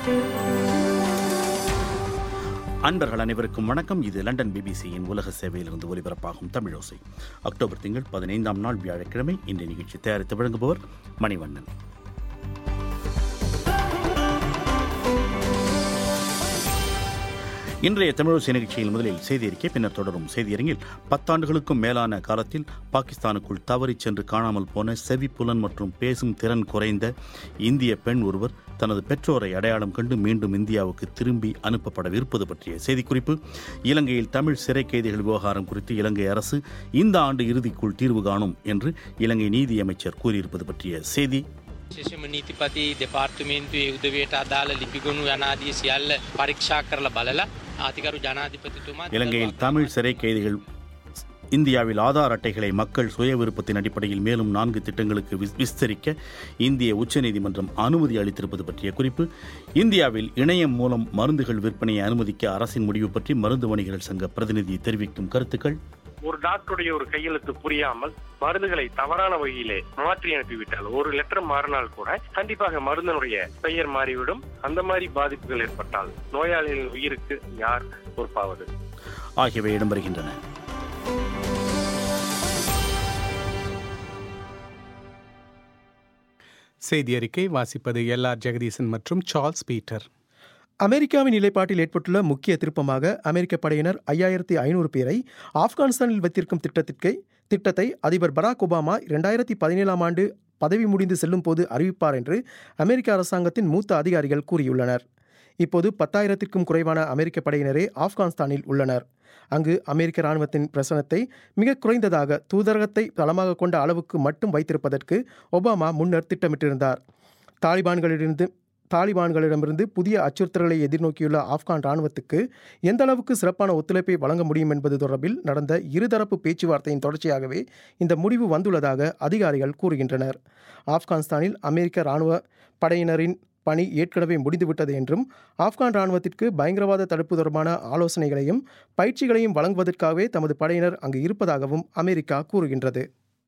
அன்பர்கள் அனைவருக்கும் வணக்கம் இது லண்டன் பிபிசியின் உலக சேவையிலிருந்து ஒலிபரப்பாகும் தமிழோசை அக்டோபர் திங்கள் பதினைந்தாம் நாள் வியாழக்கிழமை இந்த நிகழ்ச்சி தயாரித்து வழங்குபவர் மணிவண்ணன் இன்றைய தமிழோசை நிகழ்ச்சியில் முதலில் செய்தி அறிக்கை பின்னர் தொடரும் செய்தியரங்கில் பத்தாண்டுகளுக்கும் மேலான காலத்தில் பாகிஸ்தானுக்குள் தவறிச் சென்று காணாமல் போன செவிப்புலன் மற்றும் பேசும் திறன் குறைந்த இந்திய பெண் ஒருவர் தனது பெற்றோரை அடையாளம் கண்டு மீண்டும் இந்தியாவுக்கு திரும்பி அனுப்பப்படவிருப்பது பற்றிய செய்திக்குறிப்பு இலங்கையில் தமிழ் சிறை கைதிகள் விவகாரம் குறித்து இலங்கை அரசு இந்த ஆண்டு இறுதிக்குள் தீர்வு காணும் என்று இலங்கை நீதியமைச்சர் கூறியிருப்பது பற்றிய செய்தி විශේෂම නීතිපති දෙපාර්තමේන්තුවේ උදවයට අදාළ ලිපිගොුණු යනාදී සියල්ල පරීක්ෂා කරලා බලලා ආතිකරු ජනාධිපතිතුමා இலங்கையில் தமிழ் சிறை கைதிகள் இந்தியாவில் ஆதார் அட்டைகளை மக்கள் சுய விருப்பத்தின் அடிப்படையில் மேலும் நான்கு திட்டங்களுக்கு விஸ்- விஸ்தரிக்க இந்திய உச்சநீதிமன்றம் அனுமதி அளித்திருப்பது பற்றிய குறிப்பு இந்தியாவில் இணையம் மூலம் மருந்துகள் விற்பனையை அனுமதிக்க அரசின் முடிவு பற்றி மருந்து வணிகர்கள் சங்க பிரதிநிதி தெரிவிக்கும் கருத்துக்கள் ஒரு டாக்டருடைய ஒரு கையெழுத்து புரியாமல் மருந்துகளை தவறான வகையிலே மாற்றி அனுப்பிவிட்டால் ஒரு லெட்டர் மாறினால் கூட கண்டிப்பாக மருந்தினுடைய பெயர் மாறிவிடும் அந்த மாதிரி பாதிப்புகள் ஏற்பட்டால் நோயாளிகளின் உயிருக்கு யார் பொறுப்பாவது ஆகியவை இடம்பெறுகின்றன செய்தி அறிக்கை வாசிப்பது எல் ஆர் ஜெகதீசன் மற்றும் சார்ல்ஸ் பீட்டர் அமெரிக்காவின் நிலைப்பாட்டில் ஏற்பட்டுள்ள முக்கிய திருப்பமாக அமெரிக்க படையினர் ஐயாயிரத்தி ஐநூறு பேரை ஆப்கானிஸ்தானில் வைத்திருக்கும் திட்டத்திற்கு திட்டத்தை அதிபர் பராக் ஒபாமா இரண்டாயிரத்தி பதினேழாம் ஆண்டு பதவி முடிந்து செல்லும் போது அறிவிப்பார் என்று அமெரிக்க அரசாங்கத்தின் மூத்த அதிகாரிகள் கூறியுள்ளனர் இப்போது பத்தாயிரத்திற்கும் குறைவான அமெரிக்க படையினரே ஆப்கானிஸ்தானில் உள்ளனர் அங்கு அமெரிக்க இராணுவத்தின் பிரசனத்தை மிக குறைந்ததாக தூதரகத்தை தளமாக கொண்ட அளவுக்கு மட்டும் வைத்திருப்பதற்கு ஒபாமா முன்னர் திட்டமிட்டிருந்தார் தாலிபான்களிலிருந்து தாலிபான்களிடமிருந்து புதிய அச்சுறுத்தல்களை எதிர்நோக்கியுள்ள ஆப்கான் இராணுவத்துக்கு எந்த அளவுக்கு சிறப்பான ஒத்துழைப்பை வழங்க முடியும் என்பது தொடர்பில் நடந்த இருதரப்பு பேச்சுவார்த்தையின் தொடர்ச்சியாகவே இந்த முடிவு வந்துள்ளதாக அதிகாரிகள் கூறுகின்றனர் ஆப்கானிஸ்தானில் அமெரிக்க இராணுவ படையினரின் பணி ஏற்கனவே முடிந்துவிட்டது என்றும் ஆப்கான் இராணுவத்திற்கு பயங்கரவாத தடுப்பு தொடர்பான ஆலோசனைகளையும் பயிற்சிகளையும் வழங்குவதற்காகவே தமது படையினர் அங்கு இருப்பதாகவும் அமெரிக்கா கூறுகின்றது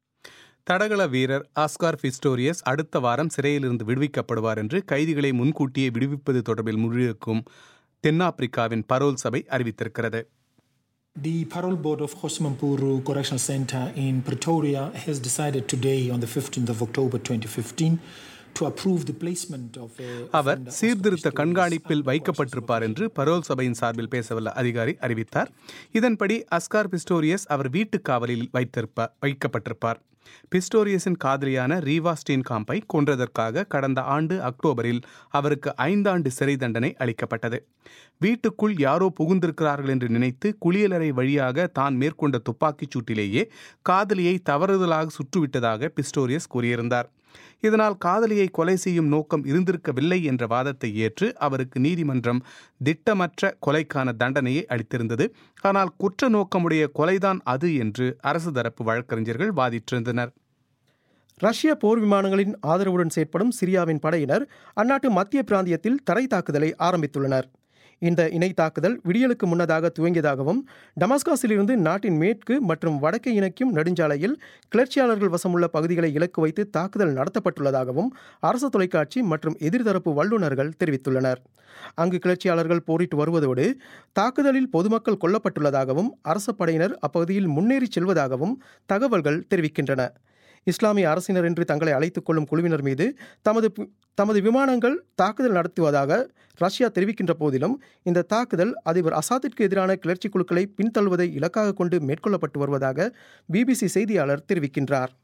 தடகள வீரர் ஆஸ்கார் பிஸ்டோரியஸ் அடுத்த வாரம் சிறையிலிருந்து விடுவிக்கப்படுவார் என்று கைதிகளை முன்கூட்டியே விடுவிப்பது தொடர்பில் முடிவெடுக்கும் தென்னாப்பிரிக்காவின் பரோல் சபை அறிவித்திருக்கிறது The Parole Board of Hosmampuru Correctional Center in Pretoria has decided today, on the 15th of October 2015, to approve the placement of a our offender, Oscar சீர்திருத்த Pistorius, கண்காணிப்பில் under வைக்கப்பட்டிருப்பார் என்று பரோல் சபையின் சார்பில் பேசவல்ல அதிகாரி அறிவித்தார் இதன்படி அஸ்கார் பிஸ்டோரியஸ் அவர் வீட்டுக் காவலில் வைத்திருப்பார் வைக்கப்பட்டிருப்பார் பிஸ்டோரியஸின் காதலியான ரீவா ஸ்டீன்காம்பை கொன்றதற்காக கடந்த ஆண்டு அக்டோபரில் அவருக்கு ஐந்தாண்டு சிறை தண்டனை அளிக்கப்பட்டது வீட்டுக்குள் யாரோ புகுந்திருக்கிறார்கள் என்று நினைத்து குளியலறை வழியாக தான் மேற்கொண்ட துப்பாக்கிச் சூட்டிலேயே காதலியை தவறுதலாக சுற்றுவிட்டதாக பிஸ்டோரியஸ் கூறியிருந்தார் இதனால் காதலியை கொலை செய்யும் நோக்கம் இருந்திருக்கவில்லை என்ற வாதத்தை ஏற்று அவருக்கு நீதிமன்றம் திட்டமற்ற கொலைக்கான தண்டனையை அளித்திருந்தது ஆனால் குற்ற நோக்கமுடைய கொலைதான் அது என்று அரசு தரப்பு வழக்கறிஞர்கள் வாதிட்டிருந்தனர் ரஷ்ய போர் விமானங்களின் ஆதரவுடன் செயற்படும் சிரியாவின் படையினர் அந்நாட்டு மத்திய பிராந்தியத்தில் தரை தாக்குதலை ஆரம்பித்துள்ளனர் இந்த இணை தாக்குதல் விடியலுக்கு முன்னதாக துவங்கியதாகவும் டமாஸ்காஸிலிருந்து நாட்டின் மேற்கு மற்றும் வடக்கை இணைக்கும் நெடுஞ்சாலையில் கிளர்ச்சியாளர்கள் வசமுள்ள பகுதிகளை இலக்கு வைத்து தாக்குதல் நடத்தப்பட்டுள்ளதாகவும் அரசு தொலைக்காட்சி மற்றும் எதிர்தரப்பு வல்லுநர்கள் தெரிவித்துள்ளனர் அங்கு கிளர்ச்சியாளர்கள் போரிட்டு வருவதோடு தாக்குதலில் பொதுமக்கள் கொல்லப்பட்டுள்ளதாகவும் அரச படையினர் அப்பகுதியில் முன்னேறி செல்வதாகவும் தகவல்கள் தெரிவிக்கின்றன இஸ்லாமிய அரசினர் என்று தங்களை அழைத்துக் கொள்ளும் குழுவினர் மீது தமது பு- தமது விமானங்கள் தாக்குதல் நடத்துவதாக ரஷ்யா தெரிவிக்கின்ற போதிலும் இந்த தாக்குதல் அதிபர் அசாத்திற்கு எதிரான கிளர்ச்சி குழுக்களை பின்தள்ளுவதை இலக்காக கொண்டு மேற்கொள்ளப்பட்டு வருவதாக பிபிசி செய்தியாளர் தெரிவிக்கின்றார்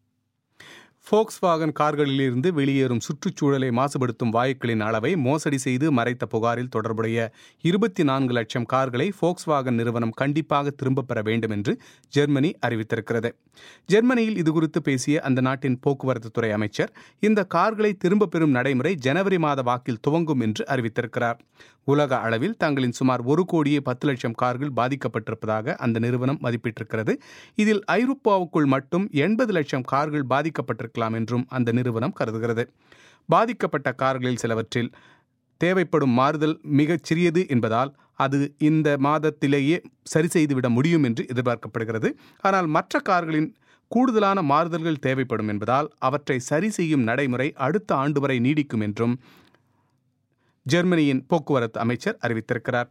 ஃபோக்ஸ்வாகன் கார்களிலிருந்து வெளியேறும் சுற்றுச்சூழலை மாசுபடுத்தும் வாயுக்களின் அளவை மோசடி செய்து மறைத்த புகாரில் தொடர்புடைய இருபத்தி நான்கு லட்சம் கார்களை ஃபோக்ஸ்வாகன் நிறுவனம் கண்டிப்பாக திரும்பப் பெற வேண்டும் என்று ஜெர்மனி அறிவித்திருக்கிறது ஜெர்மனியில் இதுகுறித்து பேசிய அந்த நாட்டின் போக்குவரத்து துறை அமைச்சர் இந்த கார்களை திரும்பப் பெறும் நடைமுறை ஜனவரி மாத வாக்கில் துவங்கும் என்று அறிவித்திருக்கிறார் உலக அளவில் தங்களின் சுமார் ஒரு கோடியே பத்து லட்சம் கார்கள் பாதிக்கப்பட்டிருப்பதாக அந்த நிறுவனம் மதிப்பிட்டிருக்கிறது இதில் ஐரோப்பாவுக்குள் மட்டும் எண்பது லட்சம் கார்கள் பாதிக்கப்பட்டிருக்கலாம் என்றும் அந்த நிறுவனம் கருதுகிறது பாதிக்கப்பட்ட கார்களில் சிலவற்றில் தேவைப்படும் மாறுதல் மிகச் சிறியது என்பதால் அது இந்த மாதத்திலேயே சரி செய்துவிட முடியும் என்று எதிர்பார்க்கப்படுகிறது ஆனால் மற்ற கார்களின் கூடுதலான மாறுதல்கள் தேவைப்படும் என்பதால் அவற்றை சரி செய்யும் நடைமுறை அடுத்த ஆண்டு வரை நீடிக்கும் என்றும் ஜெர்மனியின் போக்குவரத்து அமைச்சர் அறிவித்திருக்கிறார்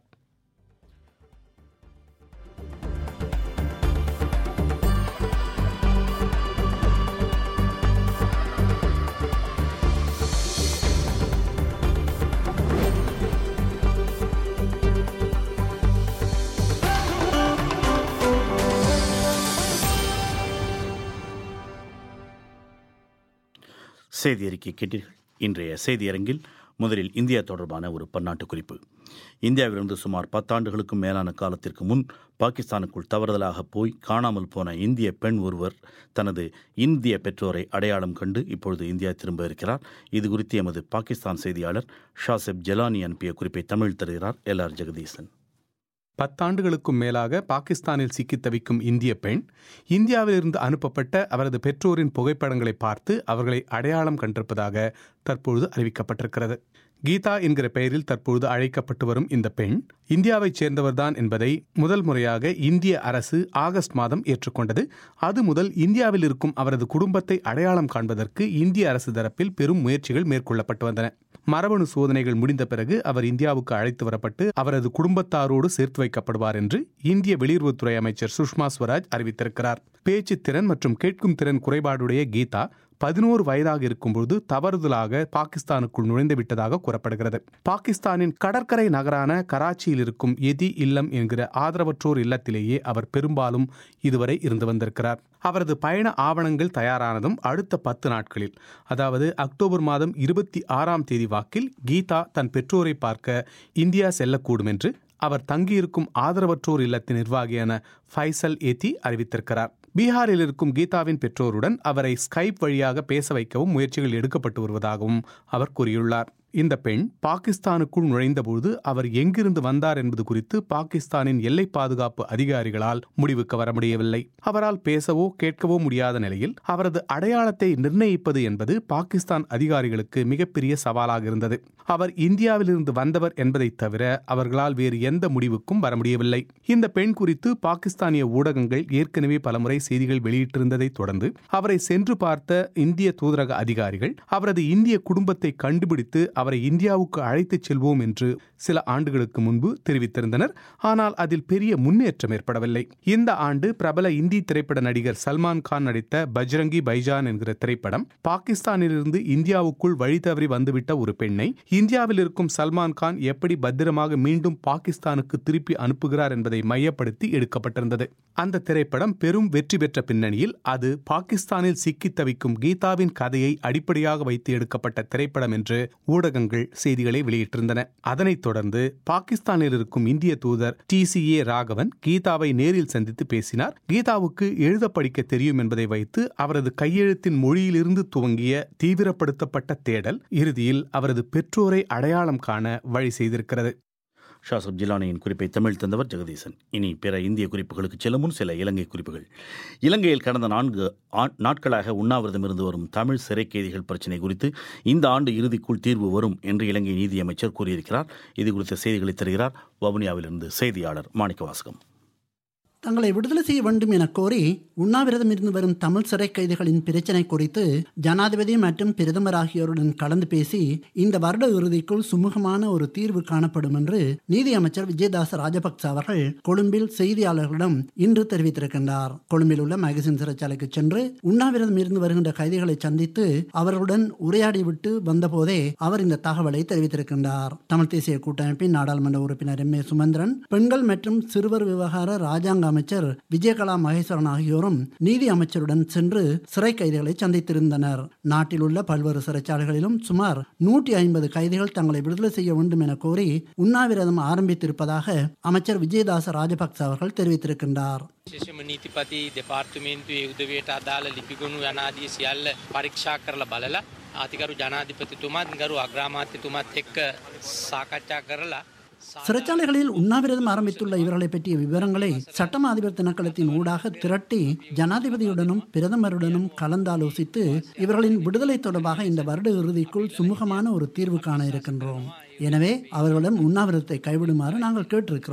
செய்தி அறிக்கை கேட்டீர்கள் இன்றைய செய்தியரங்கில் முதலில் இந்தியா தொடர்பான ஒரு பன்னாட்டு குறிப்பு இந்தியாவிலிருந்து சுமார் பத்தாண்டுகளுக்கும் மேலான காலத்திற்கு முன் பாகிஸ்தானுக்குள் தவறுதலாக போய் காணாமல் போன இந்திய பெண் ஒருவர் தனது இந்திய பெற்றோரை அடையாளம் கண்டு இப்பொழுது இந்தியா திரும்ப இருக்கிறார் இது குறித்து எமது பாகிஸ்தான் செய்தியாளர் ஷாசெப் ஜலானி அனுப்பிய குறிப்பை தமிழ் தருகிறார் எல் ஆர் ஜெகதீசன் பத்தாண்டுகளுக்கும் மேலாக பாகிஸ்தானில் சிக்கித் தவிக்கும் இந்திய பெண் இந்தியாவிலிருந்து அனுப்பப்பட்ட அவரது பெற்றோரின் புகைப்படங்களை பார்த்து அவர்களை அடையாளம் கண்டிருப்பதாக தற்பொழுது அறிவிக்கப்பட்டிருக்கிறது கீதா என்கிற பெயரில் தற்பொழுது அழைக்கப்பட்டு வரும் இந்த பெண் இந்தியாவைச் சேர்ந்தவர்தான் என்பதை முதல் முறையாக இந்திய அரசு ஆகஸ்ட் மாதம் ஏற்றுக்கொண்டது அது முதல் இந்தியாவில் இருக்கும் அவரது குடும்பத்தை அடையாளம் காண்பதற்கு இந்திய அரசு தரப்பில் பெரும் முயற்சிகள் மேற்கொள்ளப்பட்டு வந்தன மரபணு சோதனைகள் முடிந்த பிறகு அவர் இந்தியாவுக்கு அழைத்து வரப்பட்டு அவரது குடும்பத்தாரோடு சேர்த்து வைக்கப்படுவார் என்று இந்திய வெளியுறவுத்துறை அமைச்சர் சுஷ்மா ஸ்வராஜ் அறிவித்திருக்கிறார் பேச்சு திறன் மற்றும் கேட்கும் திறன் குறைபாடுடைய கீதா பதினோரு வயதாக இருக்கும்போது தவறுதலாக பாகிஸ்தானுக்குள் நுழைந்து விட்டதாக கூறப்படுகிறது பாகிஸ்தானின் கடற்கரை நகரான கராச்சியில் இருக்கும் எதி இல்லம் என்கிற ஆதரவற்றோர் இல்லத்திலேயே அவர் பெரும்பாலும் இதுவரை இருந்து வந்திருக்கிறார் அவரது பயண ஆவணங்கள் தயாரானதும் அடுத்த பத்து நாட்களில் அதாவது அக்டோபர் மாதம் இருபத்தி ஆறாம் தேதி வாக்கில் கீதா தன் பெற்றோரை பார்க்க இந்தியா செல்லக்கூடும் என்று அவர் தங்கியிருக்கும் ஆதரவற்றோர் இல்லத்தின் நிர்வாகியான ஃபைசல் ஏத்தி அறிவித்திருக்கிறார் பீகாரில் இருக்கும் கீதாவின் பெற்றோருடன் அவரை ஸ்கைப் வழியாக பேச வைக்கவும் முயற்சிகள் எடுக்கப்பட்டு வருவதாகவும் அவர் கூறியுள்ளார் இந்த பெண் பாகிஸ்தானுக்குள் நுழைந்தபோது அவர் எங்கிருந்து வந்தார் என்பது குறித்து பாகிஸ்தானின் எல்லை பாதுகாப்பு அதிகாரிகளால் முடிவுக்கு வர முடியவில்லை அவரால் பேசவோ கேட்கவோ முடியாத நிலையில் அவரது அடையாளத்தை நிர்ணயிப்பது என்பது பாகிஸ்தான் அதிகாரிகளுக்கு மிகப்பெரிய சவாலாக இருந்தது அவர் இந்தியாவிலிருந்து வந்தவர் என்பதை தவிர அவர்களால் வேறு எந்த முடிவுக்கும் வர முடியவில்லை இந்த பெண் குறித்து பாகிஸ்தானிய ஊடகங்கள் ஏற்கனவே பலமுறை செய்திகள் வெளியிட்டிருந்ததை தொடர்ந்து அவரை சென்று பார்த்த இந்திய தூதரக அதிகாரிகள் அவரது இந்திய குடும்பத்தை கண்டுபிடித்து அவரை இந்தியாவுக்கு அழைத்துச் செல்வோம் என்று சில ஆண்டுகளுக்கு முன்பு தெரிவித்திருந்தனர் ஆனால் அதில் பெரிய முன்னேற்றம் ஏற்படவில்லை இந்த ஆண்டு பிரபல இந்தி திரைப்பட நடிகர் சல்மான் கான் நடித்த பஜ்ரங்கி பைஜான் என்கிற திரைப்படம் பாகிஸ்தானிலிருந்து இந்தியாவுக்குள் வழி தவறி வந்துவிட்ட ஒரு பெண்ணை இந்தியாவில் இருக்கும் சல்மான் கான் எப்படி பத்திரமாக மீண்டும் பாகிஸ்தானுக்கு திருப்பி அனுப்புகிறார் என்பதை மையப்படுத்தி எடுக்கப்பட்டிருந்தது அந்த திரைப்படம் பெரும் வெற்றி பெற்ற பின்னணியில் அது பாகிஸ்தானில் சிக்கித் தவிக்கும் கீதாவின் கதையை அடிப்படையாக வைத்து எடுக்கப்பட்ட திரைப்படம் என்று ஊடகங்கள் செய்திகளை வெளியிட்டிருந்தன அதனைத் தொடர்ந்து பாகிஸ்தானில் இருக்கும் இந்திய தூதர் டி சி ஏ ராகவன் கீதாவை நேரில் சந்தித்து பேசினார் கீதாவுக்கு எழுத படிக்க தெரியும் என்பதை வைத்து அவரது கையெழுத்தின் மொழியிலிருந்து துவங்கிய தீவிரப்படுத்தப்பட்ட தேடல் இறுதியில் அவரது பெற்றோரை அடையாளம் காண வழி செய்திருக்கிறது ஷாசப் ஜிலானியின் குறிப்பை தமிழ் தந்தவர் ஜெகதீசன் இனி பிற இந்திய குறிப்புகளுக்கு செல்லும் முன் சில இலங்கை குறிப்புகள் இலங்கையில் கடந்த நான்கு ஆ- நாட்களாக உண்ணாவிரதம் இருந்து வரும் தமிழ் சிறை கைதிகள் பிரச்சினை குறித்து இந்த ஆண்டு இறுதிக்குள் தீர்வு வரும் என்று இலங்கை நீதியமைச்சர் கூறியிருக்கிறார் இது குறித்த செய்திகளை தருகிறார் வவுனியாவிலிருந்து செய்தியாளர் மாணிக்கவாசகம் தங்களை விடுதலை செய்ய வேண்டும் என கோரி உண்ணாவிரதம் இருந்து வரும் தமிழ் சிறை கைதிகளின் பிரச்சினை குறித்து ஜனாதிபதி மற்றும் பிரதமர் ஆகியோருடன் கலந்து பேசி இந்த வருட இறுதிக்குள் சுமூகமான ஒரு தீர்வு காணப்படும் என்று நீதியமைச்சர் விஜயதாச ராஜபக்ச அவர்கள் கொழும்பில் செய்தியாளர்களிடம் இன்று தெரிவித்திருக்கின்றார் கொழும்பில் உள்ள மேகசின் சிறைச்சாலைக்கு சென்று உண்ணாவிரதம் இருந்து வருகின்ற கைதிகளை சந்தித்து அவர்களுடன் உரையாடிவிட்டு வந்தபோதே அவர் இந்த தகவலை தெரிவித்திருக்கின்றார் தமிழ் தேசிய கூட்டமைப்பின் நாடாளுமன்ற உறுப்பினர் எம் ஏ சுமந்திரன் பெண்கள் மற்றும் சிறுவர் விவகார ராஜாங்க அமைச்சர் விஜயகலா மகேஸ்வரன் ஆகியோரும் நீதி அமைச்சருடன் சென்று சிறை கைதிகளை சந்தித்திருந்தனர் நாட்டில் உள்ள பல்வேறு சிறைச்சாலைகளிலும் சுமார் நூற்றி ஐம்பது கைதிகள் தங்களை விடுதலை செய்ய வேண்டும் என கோரி உண்ணாவிரதம் ஆரம்பித்திருப்பதாக அமைச்சர் விஜயதாச ராஜபக்ச அவர்கள் தெரிவித்திருக்கின்றார் විශේෂම නීතිපති දෙපාර්තමේන්තුවේ උදවයට අදාළ ලිපිගොුණු යනාදී සියල්ල පරීක්ෂා කරලා බලලා ආතිකරු ජනාධිපතිතුමත් ගරු අග්‍රාමාත්‍යතුමත් එක්ක සාකච්ඡා කරලා சிறைச்சாலைகளில் உண்ணாவிரதம் ஆரம்பித்துள்ள இவர்களை பற்றிய விவரங்களை சட்டமா அதிபர் திணைக்களத்தின் ஊடாக திரட்டி ஜனாதிபதியுடனும் பிரதமருடனும் கலந்தாலோசித்து இவர்களின் விடுதலை தொடர்பாக இந்த வருட இறுதிக்குள் சுமூகமான ஒரு தீர்வு காண இருக்கின்றோம் எனவே அவர்களிடம் உண்ணாவிரதத்தை கைவிடுமாறு நாங்கள் கேட்டிருக்கிறோம்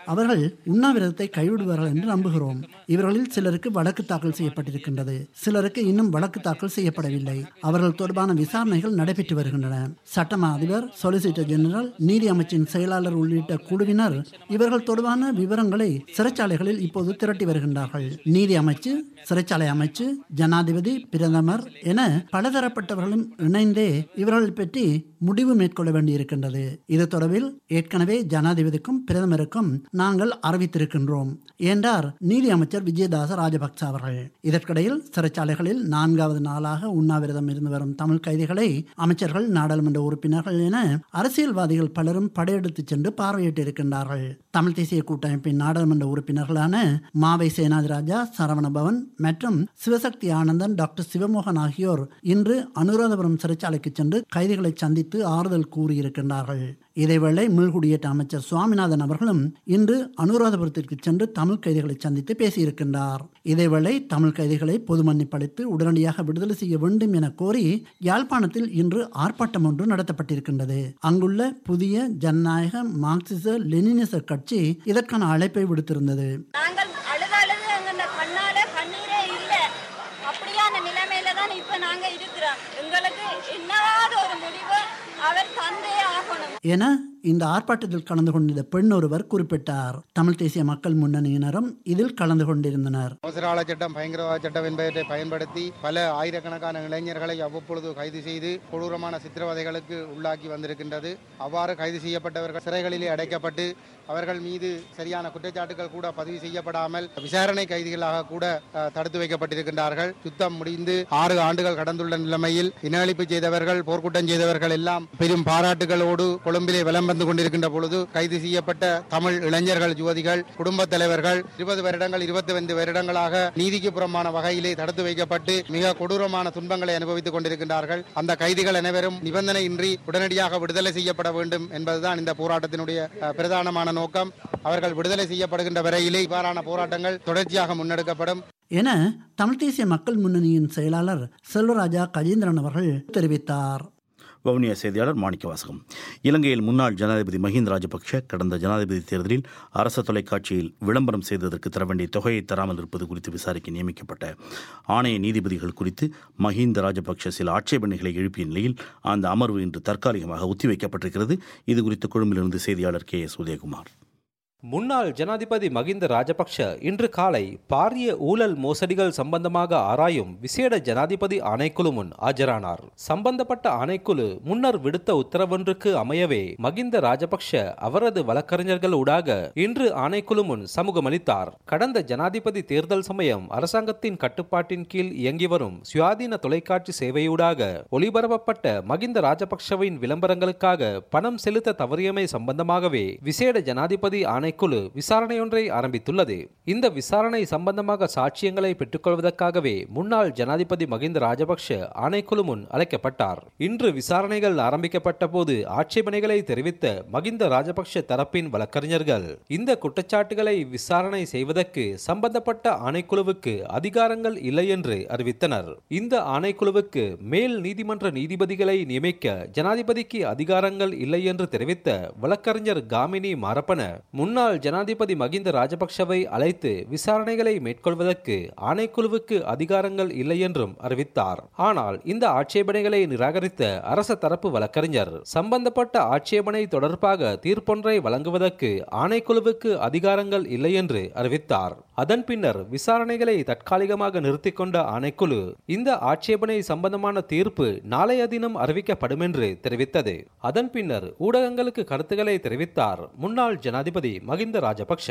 அவர்கள் உண்ணாவிரதத்தை கைவிடுவார்கள் என்று நம்புகிறோம் இவர்களில் சிலருக்கு வழக்கு தாக்கல் செய்யப்பட்டிருக்கின்றது சிலருக்கு இன்னும் வழக்கு தாக்கல் செய்யப்படவில்லை அவர்கள் தொடர்பான விசாரணைகள் நடைபெற்று வருகின்றன சட்டமா அதிபர் சொலிசிட்டர் ஜெனரல் நீதி அமைச்சின் செயலாளர் உள்ளிட்ட குழுவினர் இவர்கள் தொடர்பான விவரங்களை சிறைச்சாலைகளில் இப்போது திரட்டி வருகின்றார்கள் நீதி அமைச்சு சிறைச்சாலை அமைச்சு ஜனாதிபதி பிரதமர் என பலதரப்பட்டவர்களும் இணைந்தே இவர்கள் பற்றி முடிவு மேற்கொள்ள வேண்டியிருக்கின்றது இது தொடர்பில் ஏற்கனவே ஜனாதிபதிக்கும் பிரதமருக்கும் நாங்கள் அறிவித்திருக்கின்றோம் என்றார் நீதி அமைச்சர் விஜயதாச ராஜபக்ச அவர்கள் இதற்கிடையில் சிறைச்சாலைகளில் நான்காவது நாளாக உண்ணாவிரதம் இருந்து வரும் தமிழ் கைதிகளை அமைச்சர்கள் நாடாளுமன்ற உறுப்பினர்கள் என அரசியல்வாதிகள் பலரும் படையெடுத்துச் சென்று பார்வையிட்டிருக்கின்றார்கள் தமிழ் தேசிய கூட்டமைப்பின் நாடாளுமன்ற உறுப்பினர்களான மாவை சேனாதிராஜா சரவணபவன் மற்றும் சிவசக்தி ஆனந்தன் டாக்டர் சிவமோகன் ஆகியோர் இன்று அனுராதபுரம் சிறைச்சாலைக்கு சென்று கைதிகளை சந்தித்து ஆறுதல் கூறியிருக்கின்றார்கள் இதேவேளை மீள்குடியேற்ற அமைச்சர் சுவாமிநாதன் அவர்களும் இன்று அனுராதபுரத்திற்கு சென்று தமிழ் கைதிகளை சந்தித்து பேசியிருக்கின்றார் இதேவேளை தமிழ் கைதிகளை பொது மன்னிப்பளித்து உடனடியாக விடுதலை செய்ய வேண்டும் என கோரி யாழ்ப்பாணத்தில் இன்று ஆர்ப்பாட்டம் ஒன்று நடத்தப்பட்டிருக்கின்றது அங்குள்ள புதிய ஜனநாயக மார்க்சிச லெனினிச கட்சி இதற்கான அழைப்பை விடுத்திருந்தது நாங்கள் அழுது அழுது எங்க கண்ணால கண்ணீரே இல்ல அப்படியான நிலைமையில தான் இப்ப நாங்க இருக்கிறோம் எங்களுக்கு என்னவாவது ஒரு முடிவு அவர் தந்தே ஆகணும் என இந்த ஆர்ப்பாட்டத்தில் கலந்து கொண்டிருந்த பெண் ஒருவர் குறிப்பிட்டார் தமிழ் தேசிய மக்கள் முன்னணியினரும் இதில் கலந்து கொண்டிருந்தனர் அவசரால சட்டம் பயங்கரவாத சட்டம் என்பவற்றை பயன்படுத்தி பல ஆயிரக்கணக்கான இளைஞர்களை அவ்வப்பொழுது கைது செய்து கொடூரமான சித்திரவதைகளுக்கு உள்ளாக்கி வந்திருக்கின்றது அவ்வாறு கைது செய்யப்பட்டவர்கள் சிறைகளிலே அடைக்கப்பட்டு அவர்கள் மீது சரியான குற்றச்சாட்டுகள் கூட பதிவு செய்யப்படாமல் விசாரணை கைதிகளாக கூட அஹ், தடுத்து வைக்கப்பட்டிருக்கின்றார்கள் யுத்தம் முடிந்து ஆறு ஆண்டுகள் கடந்துள்ள நிலைமையில் இனஅழிப்பு செய்தவர்கள் போர்க்குற்றம் செய்தவர்கள் எல்லாம் பெரும் பாராட்டுகளோடு கொழும்பிலே வலம் வந்து கொண்டிருக்கின்ற பொழுது கைது செய்யப்பட்ட தமிழ் இளைஞர்கள் யுவதிகள் குடும்ப தலைவர்கள் இருபது வருடங்கள் இருபத்தி ஐந்து வருடங்களாக நீதிக்கு புறமான வகையிலே தடுத்து வைக்கப்பட்டு மிக கொடூரமான துன்பங்களை அனுபவித்துக் கொண்டிருக்கின்றார்கள் அந்த கைதிகள் அனைவரும் நிபந்தனையின்றி உடனடியாக விடுதலை செய்யப்பட வேண்டும் என்பதுதான் இந்த போராட்டத்தினுடைய அஹ், பிரதானமான நோக்கம் அவர்கள் விடுதலை செய்யப்படுகின்ற வரையிலே இவ்வாறான போராட்டங்கள் தொடர்ச்சியாக முன்னெடுக்கப்படும் என தமிழ் தேசிய மக்கள் முன்னணியின் செயலாளர் செல்வராஜா கஜேந்திரன் அவர்கள் தெரிவித்தார் வவுனியா செய்தியாளர் மாணிக்க வாசகம் இலங்கையில் முன்னாள் ஜனாதிபதி மஹிந்த ராஜபக்ஷ கடந்த ஜனாதிபதி தேர்தலில் அரசு தொலைக்காட்சியில் விளம்பரம் செய்ததற்கு தர வேண்டிய தொகையை தராமல் இருப்பது குறித்து விசாரிக்க நியமிக்கப்பட்ட ஆணைய நீதிபதிகள் குறித்து மஹிந்த ராஜபக்ஷ சில ஆட்சேபனைகளை எழுப்பிய நிலையில் அந்த அமர்வு இன்று தற்காலிகமாக ஒத்திவைக்கப்பட்டிருக்கிறது இது குறித்து கொழும்பிலிருந்து செய்தியாளர் கே எஸ் உதயகுமார் முன்னாள் ஜனாதிபதி மகிந்த ராஜபக்ஷ இன்று காலை பாரிய ஊழல் மோசடிகள் சம்பந்தமாக ஆராயும் விசேட ஜனாதிபதி ஆணைக்குழு முன் ஆஜரானார் சம்பந்தப்பட்ட ஆணைக்குழு முன்னர் விடுத்த உத்தரவொன்றுக்கு அமையவே மகிந்த ராஜபக்ஷ அவரது வழக்கறிஞர்கள் ஊடாக இன்று ஆணைக்குழு முன் சமூகமளித்தார் கடந்த ஜனாதிபதி தேர்தல் சமயம் அரசாங்கத்தின் கட்டுப்பாட்டின் கீழ் இயங்கி வரும் சுயாதீன தொலைக்காட்சி சேவையூடாக ஒளிபரப்பப்பட்ட மகிந்த ராஜபக்ஷவின் விளம்பரங்களுக்காக பணம் செலுத்த தவறியமை சம்பந்தமாகவே விசேட ஜனாதிபதி ஆணைக்குழு விசாரணையொன்றை ஆரம்பித்துள்ளது இந்த விசாரணை சம்பந்தமாக சாட்சியங்களை பெற்றுக்கொள்வதற்காகவே முன்னாள் ஜனாதிபதி மகிந்த ராஜபக்ஷ ஆணைக்குழு முன் அழைக்கப்பட்டார் இன்று விசாரணைகள் ஆரம்பிக்கப்பட்ட போது ஆட்சேபனைகளை தெரிவித்த மகிந்த ராஜபக்ஷ தரப்பின் வழக்கறிஞர்கள் இந்த குற்றச்சாட்டுகளை விசாரணை செய்வதற்கு சம்பந்தப்பட்ட ஆணைக்குழுவுக்கு அதிகாரங்கள் இல்லை என்று அறிவித்தனர் இந்த ஆணைக்குழுவுக்கு மேல் நீதிமன்ற நீதிபதிகளை நியமிக்க ஜனாதிபதிக்கு அதிகாரங்கள் இல்லை என்று தெரிவித்த வழக்கறிஞர் காமினி மாரப்பன முன்னாள் ஜனாதிபதி மகிந்த ராஜபக்ஷவை அழைத்து விசாரணைகளை மேற்கொள்வதற்கு ஆணைக்குழுவுக்கு அதிகாரங்கள் இல்லை என்றும் அறிவித்தார் ஆனால் இந்த ஆட்சேபனைகளை நிராகரித்த அரச தரப்பு வழக்கறிஞர் சம்பந்தப்பட்ட ஆட்சேபனை தொடர்பாக தீர்ப்பொன்றை வழங்குவதற்கு ஆணைக்குழுவுக்கு அதிகாரங்கள் இல்லை என்று அறிவித்தார் அதன் பின்னர் விசாரணைகளை தற்காலிகமாக நிறுத்திக் கொண்ட ஆணைக்குழு இந்த ஆட்சேபனை சம்பந்தமான தீர்ப்பு நாளைய தினம் அறிவிக்கப்படும் என்று தெரிவித்தது அதன் பின்னர் ஊடகங்களுக்கு கருத்துக்களை தெரிவித்தார் முன்னாள் ஜனாதிபதி மகிந்த ராஜபக்ஷ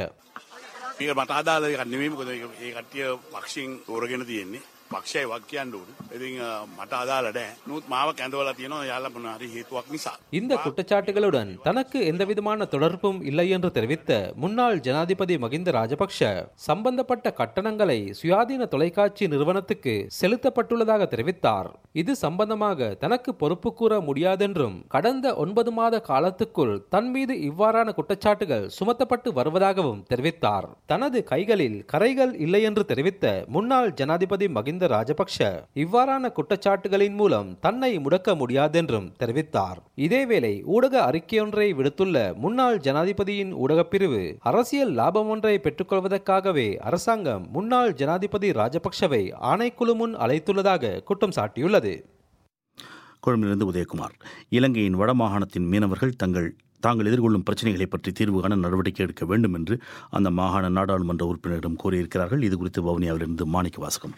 මේක මට අදාළ එකක් නෙමෙයි මොකද ඒක ඒ කට්ටිය පක්ෂයෙන් තෝරගෙන තියෙන්නේ පක්ෂය වක් කියන්න ඕනේ. ඉතින් අ, මට අදාළ නැහැ. නමුත් මාව කැඳවලා තියෙනවා යාලා මොන හරි හේතුවක් නිසා. இந்த குற்றச்சாட்டுகளுடன் தனக்கு எந்தவிதமான தொடர்பும் இல்லை என்று தெரிவித்த முன்னாள் ஜனாதிபதி மகிந்த ராஜபக்ஷ சம்பந்தப்பட்ட கட்டணங்களை சுயாதீன தொலைக்காட்சி நிறுவனத்துக்கு செலுத்தப்பட்டுள்ளதாக தெரிவித்தார் இது சம்பந்தமாக தனக்கு பொறுப்பு கூற முடியாதென்றும் கடந்த ஒன்பது மாத காலத்துக்குள் தன் மீது இவ்வாறான குற்றச்சாட்டுகள் சுமத்தப்பட்டு வருவதாகவும் தெரிவித்தார் தனது கைகளில் கரைகள் இல்லை என்று தெரிவித்த முன்னாள் ஜனாதிபதி மகிந்த மகிந்த ராஜபக்ஷ இவ்வாறான குற்றச்சாட்டுகளின் மூலம் தன்னை முடக்க முடியாதென்றும் தெரிவித்தார் இதேவேளை ஊடக அறிக்கையொன்றை விடுத்துள்ள முன்னாள் ஜனாதிபதியின் ஊடகப் பிரிவு அரசியல் லாபம் ஒன்றை பெற்றுக்கொள்வதற்காகவே அரசாங்கம் முன்னாள் ஜனாதிபதி ராஜபக்ஷவை ஆணைக்குழு முன் அழைத்துள்ளதாக குற்றம் சாட்டியுள்ளது கொழும்பிலிருந்து உதயகுமார் இலங்கையின் வடமாகாணத்தின் மீனவர்கள் தங்கள் தாங்கள் எதிர்கொள்ளும் பிரச்சனைகளை பற்றி தீர்வு காண நடவடிக்கை எடுக்க வேண்டும் என்று அந்த மாகாண நாடாளுமன்ற உறுப்பினரிடம் கூறியிருக்கிறார்கள் இது குறித்து வவுனியாவிலிருந்து மாணிக்க வாசகம்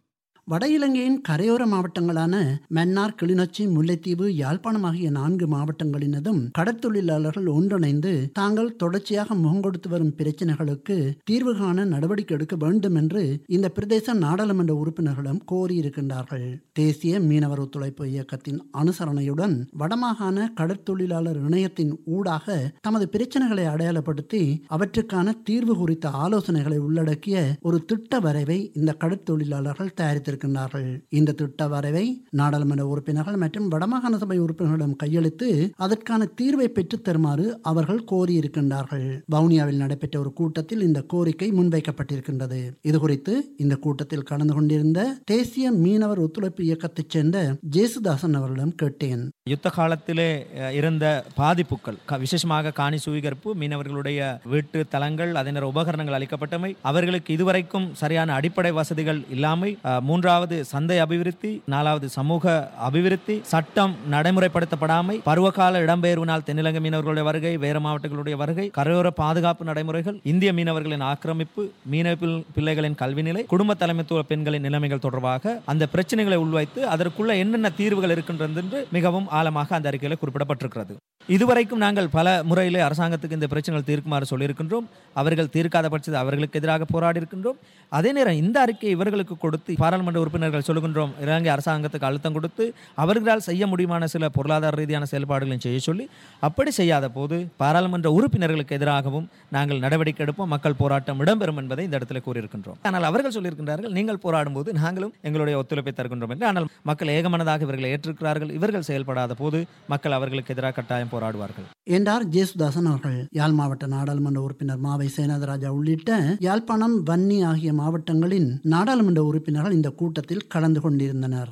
வட இலங்கையின் கரையோர மாவட்டங்களான மன்னார் கிளிநொச்சி முல்லைத்தீவு யாழ்ப்பாணம் ஆகிய நான்கு மாவட்டங்களினதும் கடற்தொழிலாளர்கள் ஒன்றிணைந்து தாங்கள் தொடர்ச்சியாக முகங்கொடுத்து வரும் பிரச்சனைகளுக்கு தீர்வு காண நடவடிக்கை எடுக்க வேண்டும் என்று இந்த பிரதேச நாடாளுமன்ற உறுப்பினர்களும் கோரியிருக்கின்றார்கள் தேசிய மீனவர் ஒத்துழைப்பு இயக்கத்தின் அனுசரணையுடன் வடமாகாண கடற்தொழிலாளர் இணையத்தின் ஊடாக தமது பிரச்சனைகளை அடையாளப்படுத்தி அவற்றுக்கான தீர்வு குறித்த ஆலோசனைகளை உள்ளடக்கிய ஒரு திட்ட வரைவை இந்த கடற்தொழிலாளர்கள் தயாரித்திருக்கிறார்கள் இருக்கின்றார்கள் இந்த திட்ட வரைவை நாடாளுமன்ற உறுப்பினர்கள் மற்றும் வடமாகாண சபை உறுப்பினர்களிடம் கையளித்து அதற்கான தீர்வை பெற்றுத் தருமாறு அவர்கள் கோரியிருக்கின்றார்கள் வவுனியாவில் நடைபெற்ற ஒரு கூட்டத்தில் இந்த கோரிக்கை முன்வைக்கப்பட்டிருக்கின்றது இதுகுறித்து இந்த கூட்டத்தில் கலந்து கொண்டிருந்த தேசிய மீனவர் ஒத்துழைப்பு இயக்கத்தைச் சேர்ந்த ஜேசுதாசன் அவர்களிடம் கேட்டேன் யுத்த காலத்திலே அஹ், இருந்த பாதிப்புகள் க- விசேஷமாக காணி சுவீகரிப்பு மீனவர்களுடைய வீட்டு தலங்கள் அதனர் உபகரணங்கள் அளிக்கப்பட்டமை அவர்களுக்கு இதுவரைக்கும் சரியான அடிப்படை வசதிகள் இல்லாமை அஹ், மூன்றாவது சந்தை அபிவிருத்தி நாலாவது சமூக அபிவிருத்தி சட்டம் நடைமுறைப்படுத்தப்படாமை பருவகால இடம்பெயர்வினால் தென்னிலங்கை மீனவர்களுடைய வருகை வேறு மாவட்டங்களுடைய வருகை கரையோர பாதுகாப்பு நடைமுறைகள் இந்திய மீனவர்களின் ஆக்கிரமிப்பு மீனவ பிள்- பிள்ளைகளின் கல்வி நிலை குடும்ப தலைமைத்துவ பெண்களின் நிலைமைகள் தொடர்பாக அந்த பிரச்சனைகளை உள்வைத்து அதற்குள்ள என்னென்ன தீர்வுகள் இருக்கின்றது என்று மிகவும் ஆழமாக அந்த அறிக்கையில் குறிப்பிடப்பட்டிருக்கிறது இதுவரைக்கும் நாங்கள் பல முறையிலே அரசாங்கத்துக்கு இந்த பிரச்சனைகள் தீர்க்குமாறு சொல்லியிருக்கின்றோம் அவர்கள் தீர்க்காத பட்சத்தில் அவர்களுக்கு எதிராக போராடி இருக்கின்றோம் அதே நேரம் இந்த அறிக்கை இவர்களுக்கு கொடுத்து பாராளுமன்ற உறுப்பினர்கள் சொல்லுகின்றோம் இலங்கை அரசாங்கத்துக்கு அழுத்தம் கொடுத்து அவர்களால் செய்ய முடியுமான சில பொருளாதார ரீதியான செயல்பாடுகளையும் செய்ய சொல்லி அப்படி செய்யாத போது பாராளுமன்ற உறுப்பினர்களுக்கு எதிராகவும் நாங்கள் நடவடிக்கை எடுப்போம் மக்கள் போராட்டம் இடம்பெறும் என்பதை இந்த இடத்துல கூறியிருக்கின்றோம் ஆனால் அவர்கள் சொல்லியிருக்கின்றார்கள் நீங்கள் போராடும் போது நாங்களும் எங்களுடைய ஒத்துழைப்பை தருகின்றோம் என்று ஆனால் மக்கள் ஏகமனதாக இவர்களை ஏற்றிருக்கிறார்கள் இவர்கள் செயல்படாத போது மக்கள் அவர்களுக்கு எதிராக கட்டாயம் போராடுவார்கள் என்றார் ஜேசுதாசன் அவர்கள் யாழ் மாவட்ட நாடாளுமன்ற உறுப்பினர் மாவை சேனாதராஜா உள்ளிட்ட யாழ்ப்பாணம் வன்னி ஆகிய மாவட்டங்களின் நாடாளுமன்ற உறுப்பினர்கள் இந்த கூட்டத்தில் கலந்து கொண்டிருந்தனர்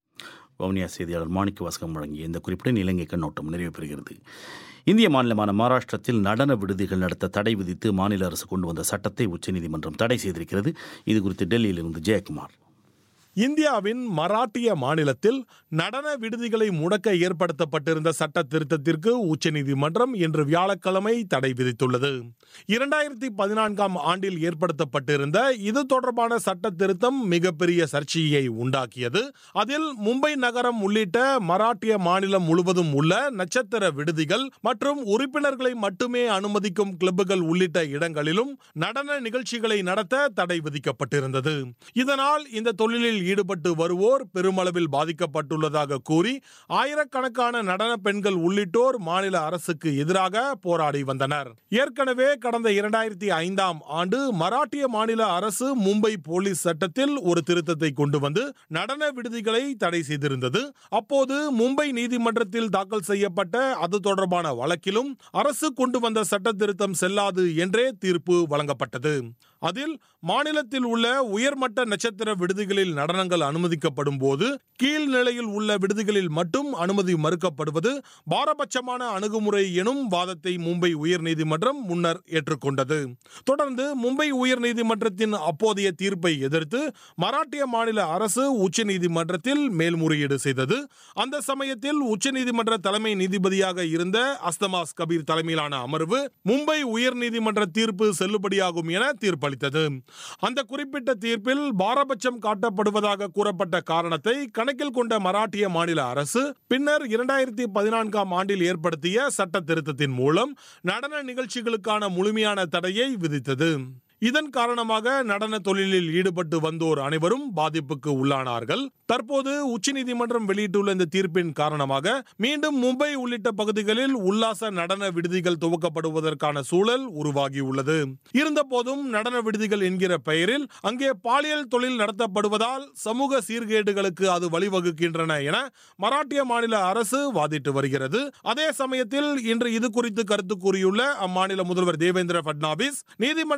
வவுனியா செய்தியாளர் மாணிக்க வாசகம் வழங்கிய இந்த குறிப்பிட்ட இலங்கை கண்ணோட்டம் நிறைவு பெறுகிறது இந்திய மாநிலமான மகாராஷ்டிரத்தில் நடன விடுதிகள் நடத்த தடை விதித்து மாநில அரசு கொண்டு வந்த சட்டத்தை உச்சநீதிமன்றம் தடை செய்திருக்கிறது இது குறித்து டெல்லியிலிருந்து ஜெயக்குமார் இந்தியாவின் மராட்டிய மாநிலத்தில் நடன விடுதிகளை முடக்க ஏற்படுத்தப்பட்டிருந்த சட்ட திருத்தத்திற்கு உச்சநீதிமன்றம் இன்று வியாழக்கிழமை தடை விதித்துள்ளது இரண்டாயிரத்தி பதினான்காம் ஆண்டில் ஏற்படுத்தப்பட்டிருந்த இது தொடர்பான சட்ட திருத்தம் மிகப்பெரிய சர்ச்சையை உண்டாக்கியது அதில் மும்பை நகரம் உள்ளிட்ட மராட்டிய மாநிலம் முழுவதும் உள்ள நட்சத்திர விடுதிகள் மற்றும் உறுப்பினர்களை மட்டுமே அனுமதிக்கும் கிளப்புகள் உள்ளிட்ட இடங்களிலும் நடன நிகழ்ச்சிகளை நடத்த தடை விதிக்கப்பட்டிருந்தது இதனால் இந்த தொழிலில் ஈடுபட்டு வருவோர் பெருமளவில் பாதிக்கப்பட்டுள்ளதாக கூறி ஆயிரக்கணக்கான நடன பெண்கள் உள்ளிட்டோர் மாநில அரசுக்கு எதிராக போராடி வந்தனர் ஏற்கனவே கடந்த இரண்டாயிரத்தி ஐந்தாம் ஆண்டு மராட்டிய மாநில அரசு மும்பை போலீஸ் சட்டத்தில் ஒரு திருத்தத்தை கொண்டு வந்து நடன விடுதிகளை தடை செய்திருந்தது அப்போது மும்பை நீதிமன்றத்தில் தாக்கல் செய்யப்பட்ட அது தொடர்பான வழக்கிலும் அரசு கொண்டு வந்த சட்ட திருத்தம் செல்லாது என்றே தீர்ப்பு வழங்கப்பட்டது அதில் மாநிலத்தில் உள்ள உயர்மட்ட நட்சத்திர விடுதிகளில் நடனங்கள் அனுமதிக்கப்படும் போது கீழ்நிலையில் உள்ள விடுதிகளில் மட்டும் அனுமதி மறுக்கப்படுவது பாரபட்சமான அணுகுமுறை எனும் வாதத்தை மும்பை உயர்நீதிமன்றம் முன்னர் ஏற்றுக்கொண்டது தொடர்ந்து மும்பை உயர்நீதிமன்றத்தின் அப்போதைய தீர்ப்பை எதிர்த்து மராட்டிய மாநில அரசு உச்சநீதிமன்றத்தில் மேல்முறையீடு செய்தது அந்த சமயத்தில் உச்சநீதிமன்ற தலைமை நீதிபதியாக இருந்த அஸ்தமாஸ் கபீர் தலைமையிலான அமர்வு மும்பை உயர்நீதிமன்ற தீர்ப்பு செல்லுபடியாகும் என தீர்ப்பளித்தது அந்த குறிப்பிட்ட தீர்ப்பில் பாரபட்சம் காட்டப்படுவதாக கூறப்பட்ட காரணத்தை கணக்கில் கொண்ட மராட்டிய மாநில அரசு பின்னர் இரண்டாயிரத்தி பதினான்காம் ஆண்டில் ஏற்படுத்திய சட்ட திருத்தத்தின் மூலம் நடன நிகழ்ச்சிகளுக்கான முழுமையான தடையை விதித்தது இதன் காரணமாக நடன தொழிலில் ஈடுபட்டு வந்தோர் அனைவரும் பாதிப்புக்கு உள்ளானார்கள் தற்போது உச்சநீதிமன்றம் வெளியிட்டுள்ள இந்த தீர்ப்பின் காரணமாக மீண்டும் மும்பை உள்ளிட்ட பகுதிகளில் உல்லாச நடன விடுதிகள் துவக்கப்படுவதற்கான சூழல் உருவாகியுள்ளது இருந்தபோதும் நடன விடுதிகள் என்கிற பெயரில் அங்கே பாலியல் தொழில் நடத்தப்படுவதால் சமூக சீர்கேடுகளுக்கு அது வழிவகுக்கின்றன என மராட்டிய மாநில அரசு வாதிட்டு வருகிறது அதே சமயத்தில் இன்று இது குறித்து கருத்து கூறியுள்ள அம்மாநில முதல்வர் தேவேந்திர பட்னாவிஸ் நீதிமன்ற உத்தரவு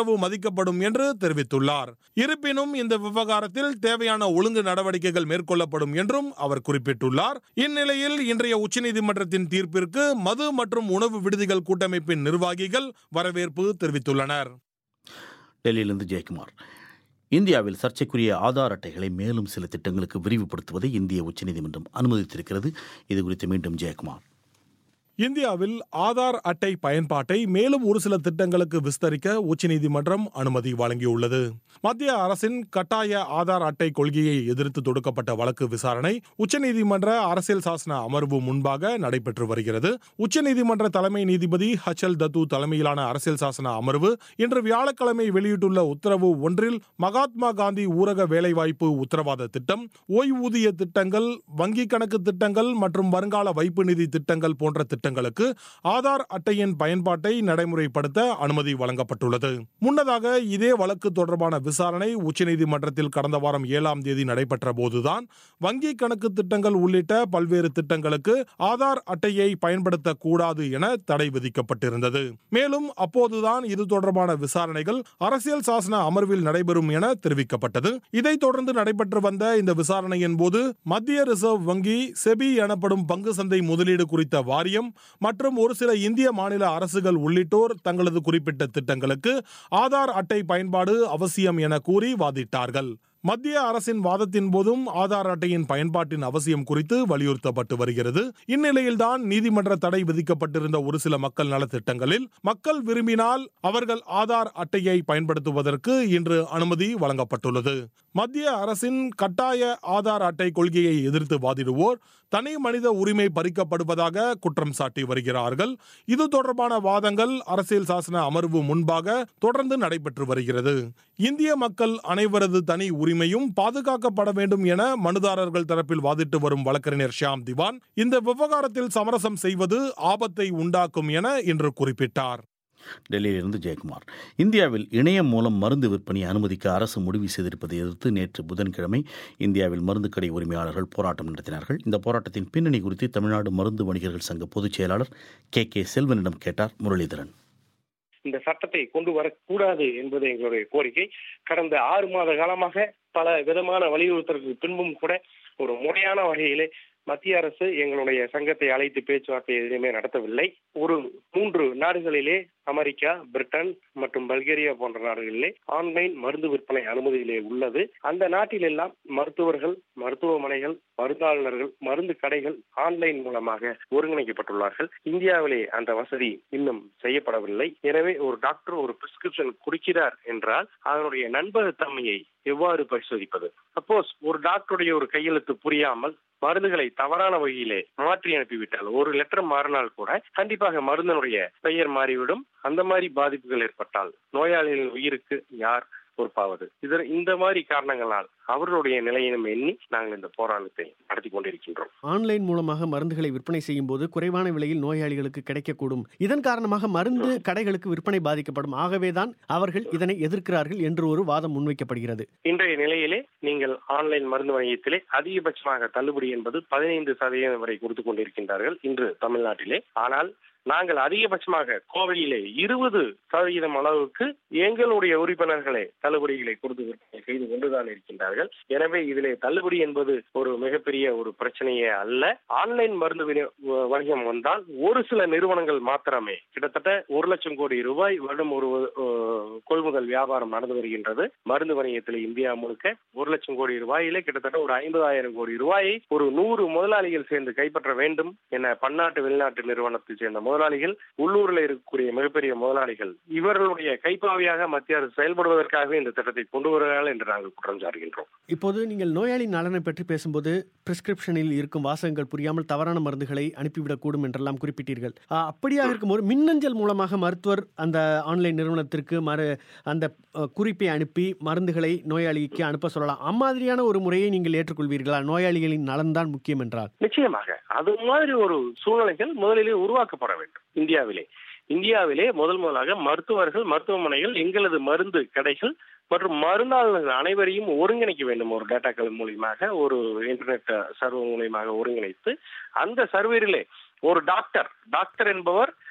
உத்தரவு மதிக்கப்படும் என்று தெரிவித்துள்ளார் இருப்பினும் இந்த விவகாரத்தில் தேவையான ஒழுங்கு நடவடிக்கைகள் மேற்கொள்ளப்படும் என்றும் அவர் குறிப்பிட்டுள்ளார் இந்நிலையில் இன்றைய உச்சநீதிமன்றத்தின் தீர்ப்பிற்கு மது மற்றும் உணவு விடுதிகள் கூட்டமைப்பின் நிர்வாகிகள் வரவேற்பு தெரிவித்துள்ளனர் டெல்லியிலிருந்து ஜெயக்குமார் இந்தியாவில் சர்ச்சைக்குரிய ஆதார் அட்டைகளை மேலும் சில திட்டங்களுக்கு விரிவுபடுத்துவதை இந்திய உச்சநீதிமன்றம் அனுமதித்திருக்கிறது இது குறித்து மீண்டும் ஜெயக்குமார் இந்தியாவில் ஆதார் அட்டை பயன்பாட்டை மேலும் ஒரு சில திட்டங்களுக்கு விஸ்தரிக்க உச்சநீதிமன்றம் அனுமதி வழங்கியுள்ளது மத்திய அரசின் கட்டாய ஆதார் அட்டை கொள்கையை எதிர்த்து தொடுக்கப்பட்ட வழக்கு விசாரணை உச்சநீதிமன்ற அரசியல் சாசன அமர்வு முன்பாக நடைபெற்று வருகிறது உச்சநீதிமன்ற தலைமை நீதிபதி ஹச் எல் தத்து தலைமையிலான அரசியல் சாசன அமர்வு இன்று வியாழக்கிழமை வெளியிட்டுள்ள உத்தரவு ஒன்றில் மகாத்மா காந்தி ஊரக வேலைவாய்ப்பு உத்தரவாத திட்டம் ஓய்வூதிய திட்டங்கள் வங்கி கணக்கு திட்டங்கள் மற்றும் வருங்கால வைப்பு நிதி திட்டங்கள் போன்ற திட்டங்களுக்கு ஆதார் அட்டையின் பயன்பாட்டை நடைமுறைப்படுத்த அனுமதி வழங்கப்பட்டுள்ளது முன்னதாக இதே வழக்கு தொடர்பான விசாரணை உச்சநீதிமன்றத்தில் கடந்த வாரம் ஏழாம் தேதி நடைபெற்ற போதுதான் வங்கி கணக்கு திட்டங்கள் உள்ளிட்ட பல்வேறு திட்டங்களுக்கு ஆதார் அட்டையை பயன்படுத்தக்கூடாது என தடை விதிக்கப்பட்டிருந்தது மேலும் அப்போதுதான் இது தொடர்பான விசாரணைகள் அரசியல் சாசன அமர்வில் நடைபெறும் என தெரிவிக்கப்பட்டது இதைத் தொடர்ந்து நடைபெற்று வந்த இந்த விசாரணையின் போது மத்திய ரிசர்வ் வங்கி செபி எனப்படும் பங்கு சந்தை முதலீடு குறித்த வாரியம் மற்றும் ஒரு சில இந்திய மாநில அரசுகள் உள்ளிட்டோர் தங்களது குறிப்பிட்ட திட்டங்களுக்கு ஆதார் அட்டை பயன்பாடு அவசியம் என கூறி வாதிட்டார்கள் மத்திய அரசின் வாதத்தின் போதும் ஆதார் அட்டையின் பயன்பாட்டின் அவசியம் குறித்து வலியுறுத்தப்பட்டு வருகிறது இந்நிலையில்தான் நீதிமன்ற தடை விதிக்கப்பட்டிருந்த ஒரு சில மக்கள் நலத்திட்டங்களில் மக்கள் விரும்பினால் அவர்கள் ஆதார் அட்டையை பயன்படுத்துவதற்கு இன்று அனுமதி வழங்கப்பட்டுள்ளது மத்திய அரசின் கட்டாய ஆதார் அட்டை கொள்கையை எதிர்த்து வாதிடுவோர் தனி மனித உரிமை பறிக்கப்படுவதாக குற்றம் சாட்டி வருகிறார்கள் இது தொடர்பான வாதங்கள் அரசியல் சாசன அமர்வு முன்பாக தொடர்ந்து நடைபெற்று வருகிறது இந்திய மக்கள் அனைவரது தனி உரிமையும் பாதுகாக்கப்பட வேண்டும் என மனுதாரர்கள் தரப்பில் வாதிட்டு வரும் வழக்கறிஞர் ஷியாம் திவான் இந்த விவகாரத்தில் சமரசம் செய்வது ஆபத்தை உண்டாக்கும் என இன்று குறிப்பிட்டார் டெல்லியிலிருந்து ஜெயக்குமார் இந்தியாவில் இணையம் மூலம் மருந்து விற்பனை அனுமதிக்க அரசு முடிவு செய்திருப்பதை எதிர்த்து நேற்று புதன்கிழமை இந்தியாவில் மருந்து கடை உரிமையாளர்கள் போராட்டம் நடத்தினார்கள் இந்த போராட்டத்தின் பின்னணி குறித்து தமிழ்நாடு மருந்து வணிகர்கள் சங்க பொதுச் செயலாளர் கே கே செல்வனிடம் கேட்டார் முரளிதரன் இந்த சட்டத்தை கொண்டு வரக்கூடாது என்பது எங்களுடைய கோரிக்கை கடந்த ஆறு மாத காலமாக பல விதமான வலியுறுத்தலுக்கு பின்பும் கூட ஒரு முறையான வகையிலே மத்திய அரசு எங்களுடைய சங்கத்தை அழைத்து பேச்சுவார்த்தை எதுவுமே நடத்தவில்லை ஒரு மூன்று நாடுகளிலே அமெரிக்கா பிரிட்டன் மற்றும் பல்கேரியா போன்ற நாடுகளிலே ஆன்லைன் மருந்து விற்பனை அனுமதியிலே உள்ளது அந்த நாட்டில் எல்லாம் மருத்துவர்கள் மருத்துவமனைகள் மருந்தாளுநர்கள் மருந்து கடைகள் ஆன்லைன் மூலமாக ஒருங்கிணைக்கப்பட்டுள்ளார்கள் இந்தியாவிலே அந்த வசதி இன்னும் செய்யப்படவில்லை எனவே ஒரு டாக்டர் ஒரு பிரிஸ்கிரிப்ஷன் கொடுக்கிறார் என்றால் அதனுடைய நண்பகத்தன்மையை எவ்வாறு பரிசோதிப்பது சப்போஸ் ஒரு டாக்டருடைய ஒரு கையெழுத்து புரியாமல் மருந்துகளை தவறான வகையிலே மாற்றி அனுப்பிவிட்டால் ஒரு லெட்டர் மாறினால் கூட கண்டிப்பாக மருந்தினுடைய பெயர் மாறிவிடும் அந்த மாதிரி பாதிப்புகள் ஏற்பட்டால் நோயாளிகளின் உயிருக்கு யார் பொறுப்பாவது இதர் இந்த மாதிரி காரணங்களால் அவர்களுடைய நிலையினம் எண்ணி நாங்கள் இந்த போராட்டத்தை நடத்தி கொண்டிருக்கின்றோம் ஆன்லைன் மூலமாக மருந்துகளை விற்பனை செய்யும் போது குறைவான விலையில் நோயாளிகளுக்கு கிடைக்கக்கூடும் இதன் காரணமாக மருந்து கடைகளுக்கு விற்பனை பாதிக்கப்படும் ஆகவேதான் அவர்கள் இதனை எதிர்க்கிறார்கள் என்று ஒரு வாதம் முன்வைக்கப்படுகிறது இன்றைய நிலையிலே நீங்கள் ஆன்லைன் மருந்து வணிகத்திலே அதிகபட்சமாக தள்ளுபடி என்பது பதினைந்து சதவீதம் வரை கொடுத்து கொண்டிருக்கின்றார்கள் இன்று தமிழ்நாட்டிலே ஆனால் நாங்கள் அதிகபட்சமாக கோவையிலே இருபது சதவீதம் அளவுக்கு எங்களுடைய உறுப்பினர்களே தள்ளுபடிகளை கொடுத்து விற்பனை செய்து கொண்டுதான் இருக்கின்றார்கள் எனவே இதிலே தள்ளுபடி என்பது ஒரு மிகப்பெரிய ஒரு பிரச்சனையே அல்ல ஆன்லைன் மருந்து விநியோ- வணிகம் வந்தால் ஒரு சில நிறுவனங்கள் மாத்திரமே கிட்டத்தட்ட ஒரு லட்சம் கோடி ரூபாய் வருடம் ஒரு அஹ், கொள்முதல் வியாபாரம் நடந்து வருகின்றது மருந்து வணிகத்தில் இந்தியா முழுக்க ஒரு லட்சம் கோடி ரூபாயிலே கிட்டத்தட்ட ஒரு ஐம்பதாயிரம் கோடி ரூபாயை ஒரு நூறு முதலாளிகள் சேர்ந்து கைப்பற்ற வேண்டும் என பன்னாட்டு வெளிநாட்டு நிறுவனத்தை சேர்ந்த முதலாளிகள் உள்ளூரில் இருக்கக்கூடிய மிகப்பெரிய முதலாளிகள் இவர்களுடைய கைப்பாவையாக மத்திய அரசு செயல்படுவதற்காகவே இந்த திட்டத்தை கொண்டு வருகிறார்கள் என்று நாங்கள் குற்றம் சாட்டுகின்றோம் இப்போது நீங்கள் நோயாளி நலனை பற்றி பேசும்போது பிரிஸ்கிரிப்ஷனில் இருக்கும் வாசகங்கள் புரியாமல் தவறான மருந்துகளை அனுப்பிவிடக்கூடும் என்றெல்லாம் குறிப்பிட்டீர்கள் ஆ, அப்படியாக இருக்கும்போது மின்னஞ்சல் மூலமாக மருத்துவர் அந்த ஆன்லைன் நிறுவனத்திற்கு மறு அந்த அ, குறிப்பை அனுப்பி மருந்துகளை நோயாளிக்கு அனுப்ப சொல்லலாம் அம்மாதிரியான ஒரு முறையை நீங்கள் ஏற்றுக்கொள்வீர்களா நோயாளிகளின் நலன்தான் முக்கியம் என்றால் நிச்சயமாக அது மாதிரி ஒரு சூழ்நிலைகள் முதலிலே உருவாக்கப்பட வேண்டும் இந்தியாவிலே இந்தியாவிலே முதல் முதலாக மருத்துவர்கள் மருத்துவமனைகள் எங்களது மருந்து கடைகள் மற்றும் மருந்தாளர்கள் அனைவரையும் ஒருங்கிணைக்க வேண்டும் ஒரு டேட்டாக்கள் மூலியமாக ஒரு இன்டர்நெட் சர்வர் மூலியமாக ஒருங்கிணைத்து அந்த சர்வரிலே ஒரு டாக்டர் டாக்டர் என்பவர்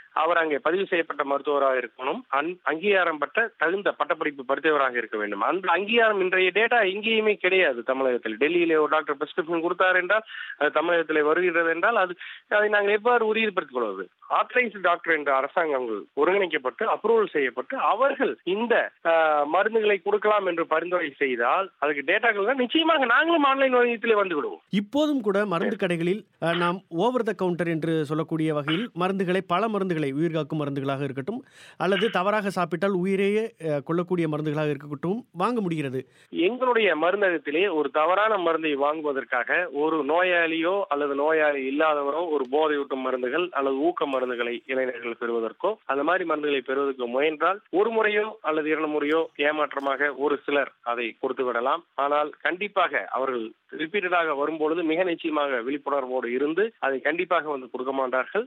அவர் அங்கே பதிவு செய்யப்பட்ட மருத்துவராக இருக்கணும் அன்- அங்கீகாரம் பெற்ற தகுந்த பட்டப்படிப்பு படித்தவராக இருக்க வேண்டும் அந்த அங்கீகாரம் இன்றைய டேட்டா எங்கேயுமே கிடையாது தமிழகத்தில் டெல்லியிலே ஒரு டாக்டர் பிரிஸ்கிரிப்ஷன் கொடுத்தார் என்றால் அது தமிழகத்தில் வருகிறது என்றால் அது அதை நாங்கள் எவ்வாறு உறுதிப்படுத்திக் கொள்வது ஆத்தரைஸ்டு டாக்டர் என்ற அரசாங்கங்கள் ஒருங்கிணைக்கப்பட்டு அப்ரூவல் செய்யப்பட்டு அவர்கள் இந்த ஆஹ், மருந்துகளை கொடுக்கலாம் என்று பரிந்துரை செய்தால் அதுக்கு டேட்டாக்கள் தான் நிச்சயமாக நாங்களும் ஆன்லைன் வணிகத்திலே வந்து விடுவோம் இப்போதும் கூட மருந்து கடைகளில் அஹ், நாம் ஓவர் த கவுண்டர் என்று சொல்லக்கூடிய வகையில் மருந்துகளை பல மருந்துகளை உயிர்காக்கும் மருந்துகளாக இருக்கட்டும் அல்லது தவறாக சாப்பிட்டால் உயிரையே அஹ், கொல்லக்கூடிய மருந்துகளாக இருக்கட்டும் வாங்க முடிகிறது எங்களுடைய மருந்தகத்திலே ஒரு தவறான மருந்தை வாங்குவதற்காக ஒரு நோயாளியோ அல்லது நோயாளி இல்லாதவரோ ஒரு போதையூட்டும் மருந்துகள் அல்லது ஊக்க மருந்துகளை இளைஞர்கள் பெறுவதற்கோ அந்த மாதிரி மருந்துகளை பெறுவதற்கு முயன்றால் ஒரு முறையோ அல்லது இரண்டு முறையோ ஏமாற்றமாக ஒரு சிலர் அதை கொடுத்து விடலாம் ஆனால் கண்டிப்பாக அவர்கள் ரிப்பீட்டடாக வரும்பொழுது மிக நிச்சயமாக விழிப்புணர்வோடு இருந்து அதை கண்டிப்பாக வந்து கொடுக்க மாட்டார்கள்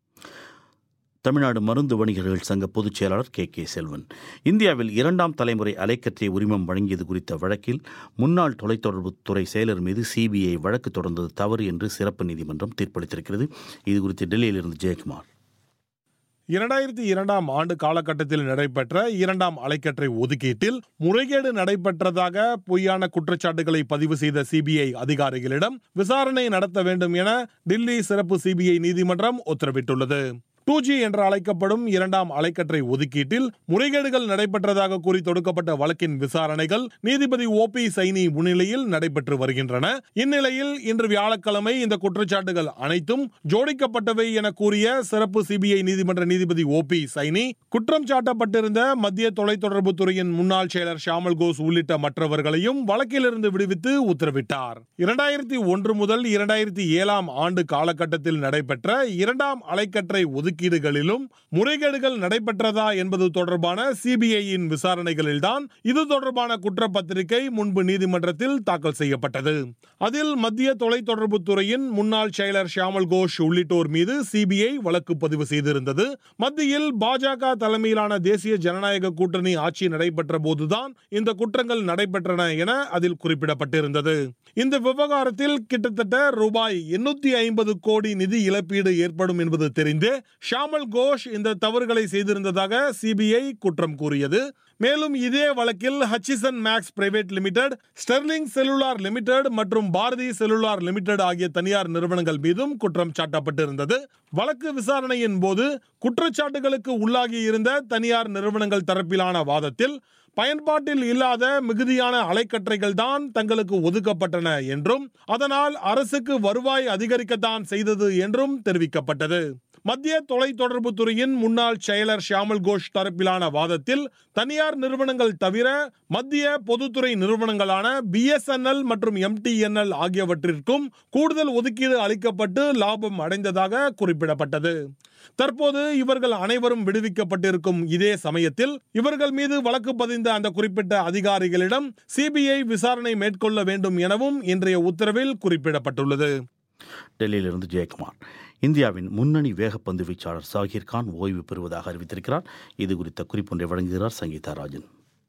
தமிழ்நாடு மருந்து வணிகர்கள் சங்க பொதுச் செயலாளர் கே கே செல்வன் இந்தியாவில் இரண்டாம் தலைமுறை அலைக்கற்றை உரிமம் வழங்கியது குறித்த வழக்கில் முன்னாள் தொலைத்தொடர்புத் துறை செயலர் மீது சிபிஐ வழக்கு தொடர்ந்தது தவறு என்று சிறப்பு நீதிமன்றம் தீர்ப்பளித்திருக்கிறது இது குறித்து டெல்லியிலிருந்து ஜெயக்குமார் இரண்டாயிரத்தி இரண்டாம் ஆண்டு காலகட்டத்தில் நடைபெற்ற இரண்டாம் அலைக்கற்றை ஒதுக்கீட்டில் முறைகேடு நடைபெற்றதாக பொய்யான குற்றச்சாட்டுகளை பதிவு செய்த சிபிஐ அதிகாரிகளிடம் விசாரணை நடத்த வேண்டும் என டில்லி சிறப்பு சிபிஐ நீதிமன்றம் உத்தரவிட்டுள்ளது டூ ஜி என்று அழைக்கப்படும் இரண்டாம் அலைக்கற்றை ஒதுக்கீட்டில் முறைகேடுகள் நடைபெற்றதாக கூறி தொடுக்கப்பட்ட வழக்கின் விசாரணைகள் நீதிபதி ஓ பி சைனி முன்னிலையில் நடைபெற்று வருகின்றன இந்நிலையில் இன்று வியாழக்கிழமை இந்த குற்றச்சாட்டுகள் அனைத்தும் ஜோடிக்கப்பட்டவை என கூறிய சிறப்பு சிபிஐ நீதிமன்ற நீதிபதி ஓ பி சைனி குற்றம் சாட்டப்பட்டிருந்த மத்திய தொலைத்தொடர்பு துறையின் முன்னாள் செயலர் ஷியாமல் கோஸ் உள்ளிட்ட மற்றவர்களையும் வழக்கிலிருந்து விடுவித்து உத்தரவிட்டார் இரண்டாயிரத்தி ஒன்று முதல் இரண்டாயிரத்தி ஏழாம் ஆண்டு காலகட்டத்தில் நடைபெற்ற இரண்டாம் அலைக்கற்றை ஒதுக்கீடுகளிலும் முறைகேடுகள் நடைபெற்றதா என்பது தொடர்பான சிபிஐயின் விசாரணைகளில்தான் இது தொடர்பான குற்றப்பத்திரிகை முன்பு நீதிமன்றத்தில் தாக்கல் செய்யப்பட்டது அதில் மத்திய தொலைத்தொடர்பு துறையின் முன்னாள் செயலர் ஷியாமல் கோஷ் உள்ளிட்டோர் மீது சிபிஐ வழக்கு பதிவு செய்திருந்தது மத்தியில் பாஜக தலைமையிலான தேசிய ஜனநாயக கூட்டணி ஆட்சி நடைபெற்ற போதுதான் இந்த குற்றங்கள் நடைபெற்றன என அதில் குறிப்பிடப்பட்டிருந்தது இந்த விவகாரத்தில் கிட்டத்தட்ட ரூபாய் எண்ணூத்தி ஐம்பது கோடி நிதி இழப்பீடு ஏற்படும் என்பது தெரிந்து ஷாமல் கோஷ் இந்த தவறுகளை செய்திருந்ததாக சிபிஐ குற்றம் கூறியது மேலும் இதே வழக்கில் Hutchison Max private limited Sterling cellular limited மற்றும் பாரதி செல்லுலார் லிமிடெட் ஆகிய தனியார் நிறுவனங்கள் மீதும் குற்றம் சாட்டப்பட்டிருந்தது வழக்கு விசாரணையின் போது குற்றச்சாட்டுகளுக்கு உள்ளாகி இருந்த தனியார் நிறுவனங்கள் தரப்பிலான வாதத்தில் பயன்பாட்டில் இல்லாத மிகுதியான அலைக்கற்றைகள் தான் தங்களுக்கு ஒதுக்கப்பட்டன என்றும் அதனால் அரசுக்கு வருவாய் அதிகரிக்கத்தான் செய்தது என்றும் தெரிவிக்கப்பட்டது மத்திய தொலைத்தொடர்பு துறையின் முன்னாள் செயலர் ஷியாமல் கோஷ் தரப்பிலான வாதத்தில் தனியார் நிறுவனங்கள் தவிர மத்திய பொதுத்துறை நிறுவனங்களான பிஎஸ்என்எல் மற்றும் எம்டிஎன்எல் ஆகியவற்றிற்கும் கூடுதல் ஒதுக்கீடு அளிக்கப்பட்டு லாபம் அடைந்ததாக குறிப்பிடப்பட்டது தற்போது இவர்கள் அனைவரும் விடுவிக்கப்பட்டிருக்கும் இதே சமயத்தில் இவர்கள் மீது வழக்கு பதிந்த அந்த குறிப்பிட்ட அதிகாரிகளிடம் சிபிஐ விசாரணை மேற்கொள்ள வேண்டும் எனவும் இன்றைய உத்தரவில் குறிப்பிடப்பட்டுள்ளது டெல்லியிலிருந்து ஜெயக்குமார் இந்தியாவின் முன்னணி வேகப்பந்து வீச்சாளர் சாகிர் கான் ஓய்வு பெறுவதாக அறிவித்திருக்கிறார் இது குறித்த குறிப்பொன்றை வழங்குகிறார் சங்கீதா ராஜன்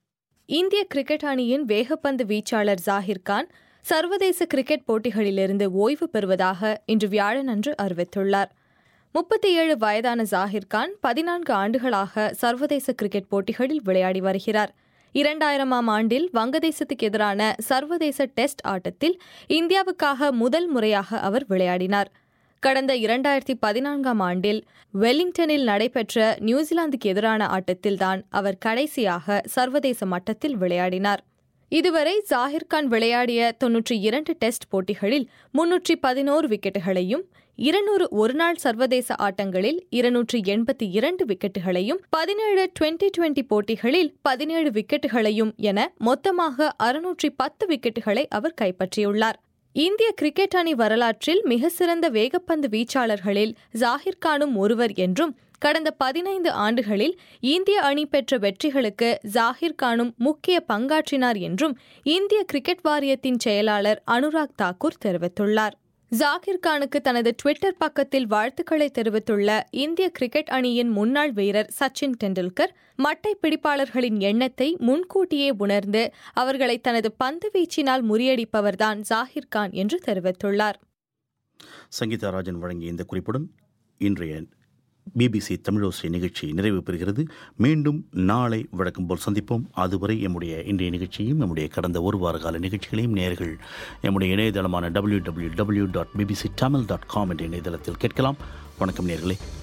இந்திய கிரிக்கெட் அணியின் வேகப்பந்து வீச்சாளர் ஜாகிர் கான் சர்வதேச கிரிக்கெட் போட்டிகளிலிருந்து ஓய்வு பெறுவதாக இன்று வியாழனன்று அறிவித்துள்ளார் முப்பத்தி ஏழு வயதான ஜாகிர் கான் பதினான்கு ஆண்டுகளாக சர்வதேச கிரிக்கெட் போட்டிகளில் விளையாடி வருகிறார் இரண்டாயிரமாம் ஆண்டில் வங்கதேசத்துக்கு எதிரான சர்வதேச டெஸ்ட் ஆட்டத்தில் இந்தியாவுக்காக முதல் முறையாக அவர் விளையாடினார் கடந்த இரண்டாயிரத்தி பதினான்காம் ஆண்டில் வெலிங்டனில் நடைபெற்ற நியூசிலாந்துக்கு எதிரான ஆட்டத்தில்தான் அவர் கடைசியாக சர்வதேச மட்டத்தில் விளையாடினார் இதுவரை ஜாகிர் கான் விளையாடிய தொன்னூற்றி இரண்டு டெஸ்ட் போட்டிகளில் முன்னூற்றி பதினோரு விக்கெட்டுகளையும் இருநூறு ஒருநாள் சர்வதேச ஆட்டங்களில் இருநூற்றி எண்பத்தி இரண்டு விக்கெட்டுகளையும் பதினேழு டுவெண்டி டுவெண்டி போட்டிகளில் பதினேழு விக்கெட்டுகளையும் என மொத்தமாக அறுநூற்றி பத்து விக்கெட்டுகளை அவர் கைப்பற்றியுள்ளார் இந்திய கிரிக்கெட் அணி வரலாற்றில் மிக சிறந்த வேகப்பந்து வீச்சாளர்களில் ஜாகிர் கானும் ஒருவர் என்றும் கடந்த பதினைந்து ஆண்டுகளில் இந்திய அணி பெற்ற வெற்றிகளுக்கு ஜாகிர் கானும் முக்கிய பங்காற்றினார் என்றும் இந்திய கிரிக்கெட் வாரியத்தின் செயலாளர் அனுராக் தாக்கூர் தெரிவித்துள்ளார் ஜாகிர் கானுக்கு தனது ட்விட்டர் பக்கத்தில் வாழ்த்துக்களை தெரிவித்துள்ள இந்திய கிரிக்கெட் அணியின் முன்னாள் வீரர் சச்சின் டெண்டுல்கர் மட்டை பிடிப்பாளர்களின் எண்ணத்தை முன்கூட்டியே உணர்ந்து அவர்களை தனது பந்து வீச்சினால் முறியடிப்பவர்தான் ஜாகிர் கான் என்று தெரிவித்துள்ளார் சங்கீதா ராஜன் வழங்கிய இந்த குறிப்புடன் இன்றைய பிபிசி தமிழோசை நிகழ்ச்சி நிறைவு பெறுகிறது மீண்டும் நாளை வழக்கம் போல் சந்திப்போம் அதுவரை எம்முடைய இன்றைய நிகழ்ச்சியும் நம்முடைய கடந்த ஒரு வார கால நிகழ்ச்சிகளையும் நேர்கள் எம்முடைய இணையதளமான W W W dot BBC Tamil dot com என்ற இணையதளத்தில் கேட்கலாம் வணக்கம் நேர்களே